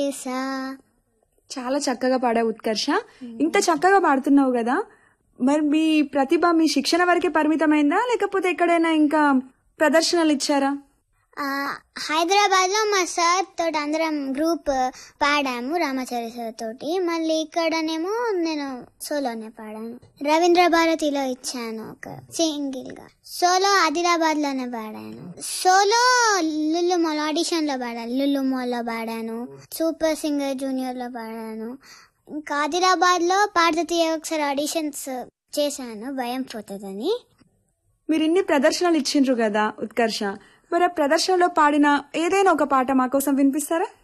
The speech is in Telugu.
చేసా చాలా చక్కగా పాడావు ఉత్కర్ష ఇంత చక్కగా పాడుతున్నావు కదా మరి మీ ప్రతిభ మీ శిక్షణ వరకే పరిమితమైందా లేకపోతే ఎక్కడైనా ఇంకా ప్రదర్శనలు ఇచ్చారా ఆ, హైదరాబాద్ లో మా సార్ తోటి అందరం గ్రూప్ పాడాము రామాచారి సార్ తోటి మళ్ళీ ఇక్కడనేమో నేను సోలోనే పాడాను రవీంద్ర భారతిలో ఇచ్చాను ఒక సింగిల్ గా సోలో ఆదిలాబాద్ లోనే పాడాను సోలో లుల్లు మాల్ ఆడిషన్ లో పాడాను లుల్లు మాల్ లో పాడాను సూపర్ సింగర్ జూనియర్ లో పాడాను ఇంకా ఆదిలాబాద్ లో పాడితే ఒకసారి ఆడిషన్స్ చేశాను భయం పోతుందని మీరు ఇన్ని ప్రదర్శనలు ఇచ్చిండ్రు కదా ఉత్కర్ష మరి ఆ ప్రదర్శనలో పాడిన ఏదైనా ఒక పాట మా కోసం వినిపిస్తారా